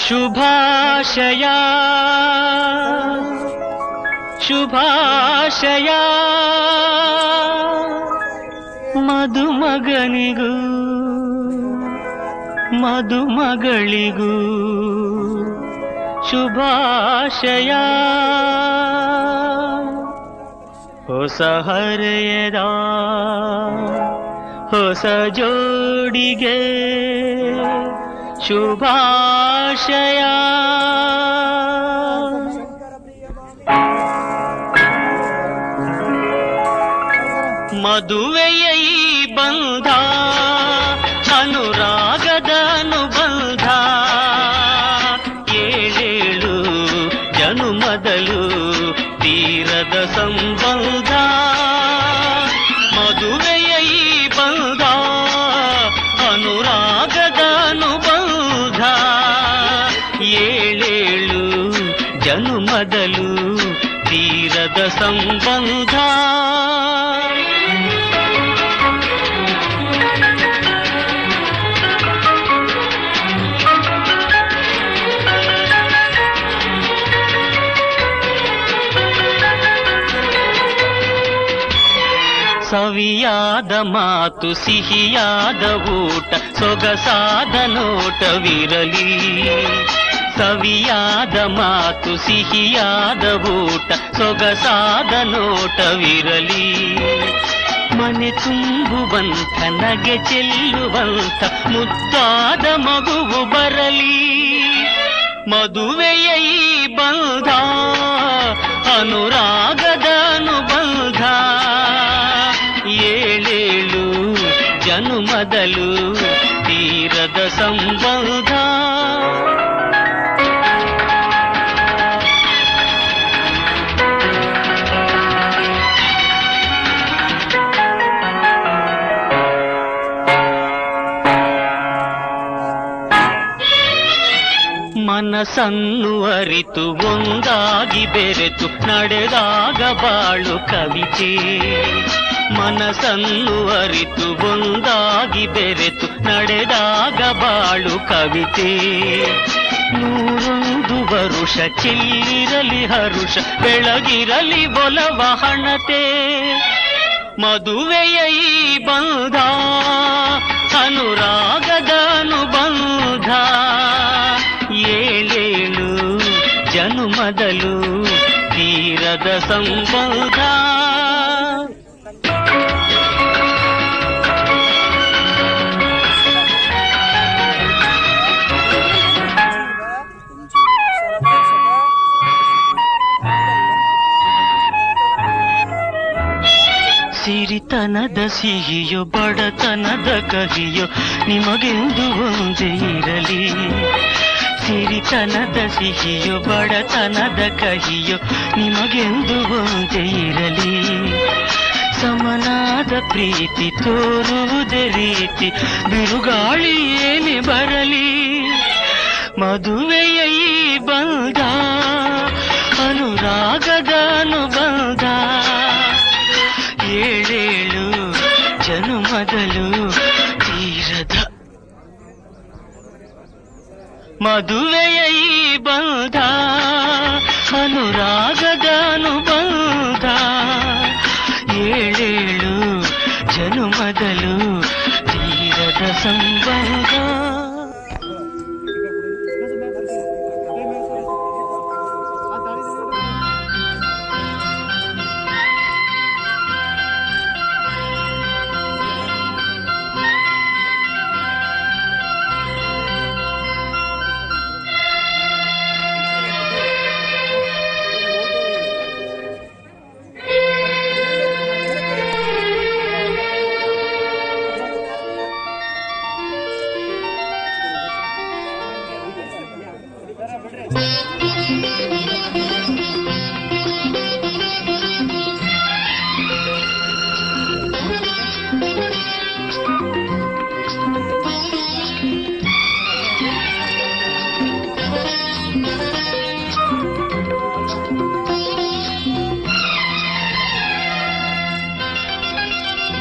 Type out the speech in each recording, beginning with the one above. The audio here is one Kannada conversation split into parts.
ಶುಭಾಶಯ ಶುಭಾಶಯ ಮದುಮಗನಿಗೂ ಮದುಮಗಳಿಗೂ ಶುಭಾಶಯ ಹೊಸ ಹರೆಯದ ಹೊಸ ಜೋಡಿಗೆ ಶುಭಾಶಯ ಮದುವೆಯ ಈ ಬಂಧ ಅನುರಾಗದ ಅನುಬಂಧ ಏಳೇಳು ಜನುಮದಲು ತೀರದ ಸಂಬಂಧ ಮದುವೆಯ ಈ ಬಂಧ ಅನುರಾಗದ ಅನುಬಂಧ ಏಳೇಳು ಜನುಮದಲು ತೀರದ ಸಂಬಂಧ ಸವಿಯಾದ ಮಾತು ಸಿಹಿಯಾದ ಊಟ ಸೊಗಸಾದ ನೋಟವಿರಲಿ ಸವಿಯಾದ ಮಾತು ಸಿಹಿಯಾದ ಊಟ ಸೊಗಸಾದ ನೋಟವಿರಲಿ ಮನೆ ತುಂಬುವಂತ ನಗೆ ಚೆಲ್ಲುವಂತ ಮುದ್ದಾದ ಮಗುವು ಬರಲಿ ಮದುವೆಯ ಈ ಬಂಧ ಅನುರಾಗದ ಅನುಬಂಧ ಏಳೇಳು ಜನುಮದಲು ತೀರದ ಸಂಬಂಧ ಮನಸ್ಸನ್ನು ಅರಿತು ಒಂದಾಗಿ ಬೆರೆತು ನಡೆದಾಗ ಬಾಳು ಕವಿತೆ ಮನಸ್ಸನ್ನು ಅರಿತು ಒಂದಾಗಿ ಬೆರೆತು ನಡೆದಾಗ ಬಾಳು ಕವಿತೆ ನೂರೊಂದು ವರುಷ ಚಿಲ್ಲಿರಲಿ ಹರುಷ ಬೆಳಗಿರಲಿ ಒಲವ ಹಣತೆ ಮದುವೆಯ ಈ ಬಂಧ ಅನುರಾಗದ ಅನುಬಂಧ ಏಳೇಳು ಜನುಮದಲು ತೀರದ ಸಂಬಂಧ ಸಿರಿತನದ ಸಿಹಿಯೋ ಬಡತನದ ಕಹಿಯೋ ನಿಮಗೆಂದು ಒಂದೇ ಇರಲಿ ಸಿರಿತನದ ಸಿಹಿಯೋ ಬಡತನದ ಕಹಿಯೋ ನಿಮಗೆಂದು ಒಂದೇ ಇರಲಿ ಸಮನಾದ ಪ್ರೀತಿ ತೋರುವುದೇ ರೀತಿ ಬಿರುಗಾಳಿ ಏನೇ ಬರಲಿ ಮದುವೆಯ ಈ ಬಂಧ ಅನುರಾಗದ ಅನುಬಂಧ ಏಳೇಳು ಜನುಮದಲು ತೀರದ ಮದುವೆಯ ಈ ಬಂಧ ಅನುರಾಗದ ಅನುಬಂಧ ಏಳೇಳು ಜನುಮದಲು ತೀರದ ಸಂಬಂಧ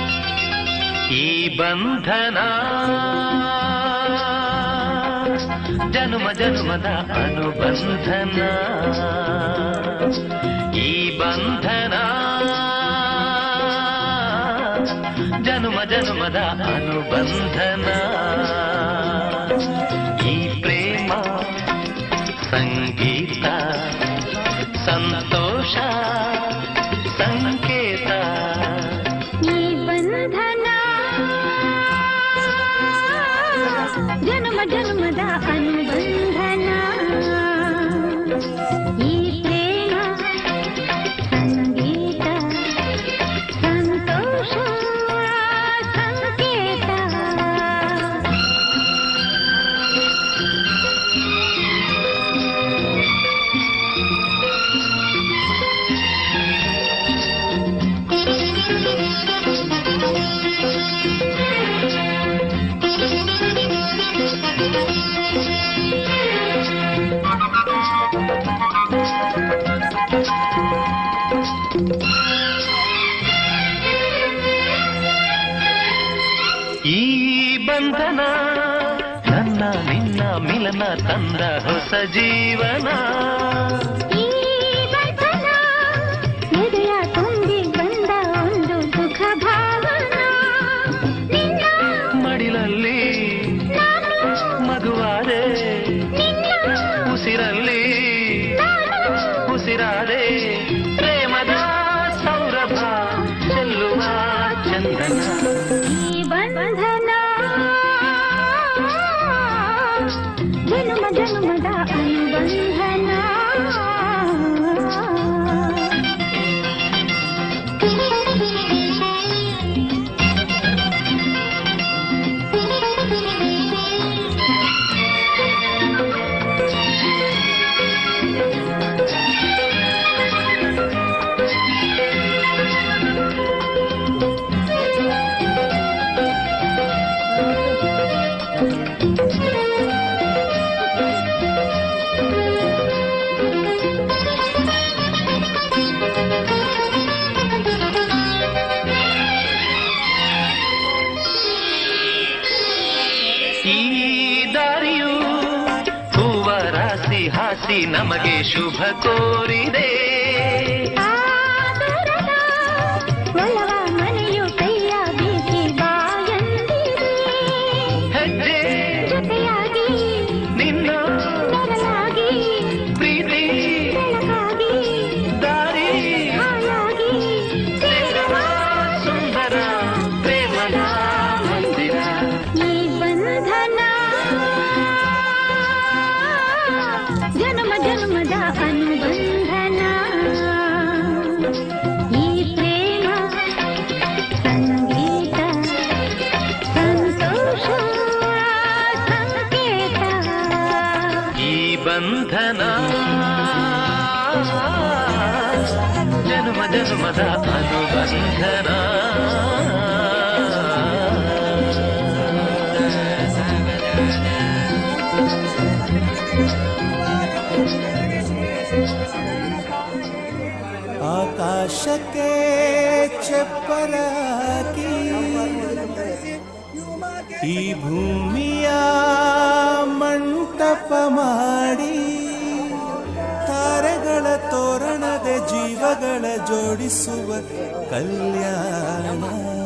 ಈ ಬಂಧನ ಜನುಮ ಜನುಮದ ಅನುಬಂಧನ ಈ ಬಂಧನ ಜನುಮ ಜನುಮದ ಅನುಬಂಧನ ಈ ಪ್ರೇಮ ಸಂಗೀತ ಸಂತೋಷ ಸಂಕೇತ ಈ ಬಂಧನ ಜನ್ಮ ಜನ್ಮದ ಅನುಬಂಧನ ಈ ಪ್ರೇಮ ಸಂಗೀತ ಸಂತೋಷ ಸಂಕೇತ ಈ ಬಂಧನ ನನ್ನ ನಿನ್ನ ಮಿಲನ ತಂದ ಹೊಸ ಜೀವನ ಈ ಬಂಧನ ಎದೆಯ ತುಂಬಿ ಬಂದ ಒಂದು ಸುಖ ಭಾವನ ನಿನ್ನ ಮಡಿಲಲ್ಲಿ ನಾನು ಮಗುವಾದೆ ನಿನ್ನ ಉಸಿರಲ್ಲಿ ನಾನು ಉಸಿರಾದೆ ಪ್ರೇಮದ ಸೌರಭ ಚೆಲ್ಲುವ ಚಂದನ ಈ ಬಂಧನ ಜನ್ಮ ಜನ್ಮದ ಅನುಬಂಧನ ಈ ದಾರಿಯು ಹೂವ ರಾಸಿ ಹಾಸಿ ನಮಗೆ ಶುಭ ಕೋರಿದೆ ಆ ದೂರದ ಒಲವ ಮನೆಯು ಕೈಯ ಬೀಸಿ ಬಾಯಂದಿದೆ ಹೆಜ್ಜೆ ಜೊತೆಯಾಗಿ ನಿನ್ನ ನೆರಳಾಗಿ ಪ್ರೀತಿ ಬೆಳಕಾಗಿ ದಾರಿ ಹಾಯಾಗಿ ಸೇರುವ ಸುಂದರ ಪ್ರೇಮದ ಮಂದಿರ ಈ ಬಂಧನ ಜನ್ಮ ಜನ್ಮದ ಅನುಬಂಧನ ಈ ಪ್ರೇಮ ಸಂಗೀತ ಸಂತೋಷ ಸಂಕೇತ ಈ ಬಂಧನ ಜನ್ಮ ಜನ್ಮದ ಅನುಬಂಧನ ಆಕಾಶಕ್ಕೆ ಚಪ್ಪರಾಕಿ ಈ ಭೂಮಿಯ ಮಂಟಪ ಮಾಡಿ ತಾರೆಗಳ ತೋರಣದೆ ಜೀವಗಳ ಜೋಡಿಸುವ ಕಲ್ಯಾಣ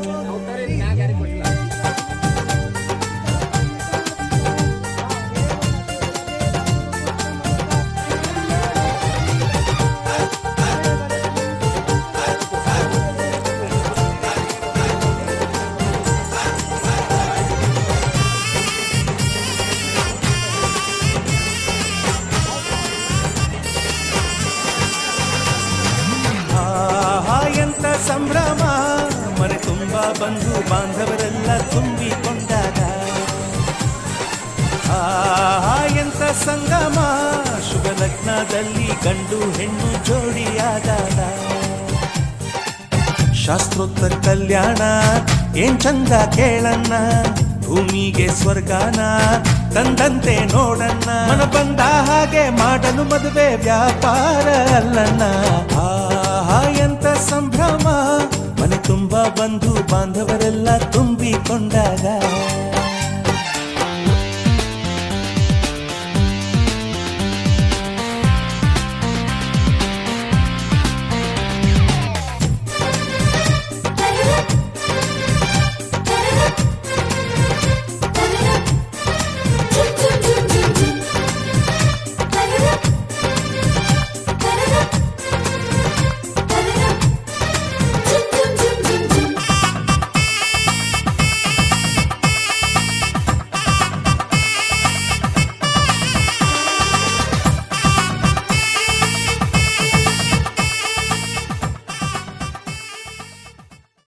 ಆಹಾ ಎಂತ ಸಂಭ್ರಮ ಮನೆ ತುಂಬ ಬಂಧು ಬಾಂಧವರೆಲ್ಲ ತುಂಬಿಕೊಂಡಾಗ ಆಹಾ ಎಂತ ಸಂಗಮ ಶುಭ ಲಗ್ನದಲ್ಲಿ ಗಂಡು ಹೆಣ್ಣು ಜೋಡಿಯಾದಾಗ ಶಾಸ್ತ್ರೋತ್ತರ ಕಲ್ಯಾಣ ಏನ್ ಚಂದ ಕೇಳಣ್ಣ ಭೂಮಿಗೆ ಸ್ವರ್ಗಾನ ತಂದಂತೆ ನೋಡಣ್ಣ ಮನ ಬಂದ ಹಾಗೆ ಮಾಡಲು ಮದುವೆ ವ್ಯಾಪಾರ ಅಲ್ಲಣ್ಣ ಆಹಾ ಎಂತ ಸಂಭ್ರಮ ಮನೆ ತುಂಬ ಬಂಧು ಬಾಂಧವರೆಲ್ಲ ತುಂಬಿಕೊಂಡಾಗ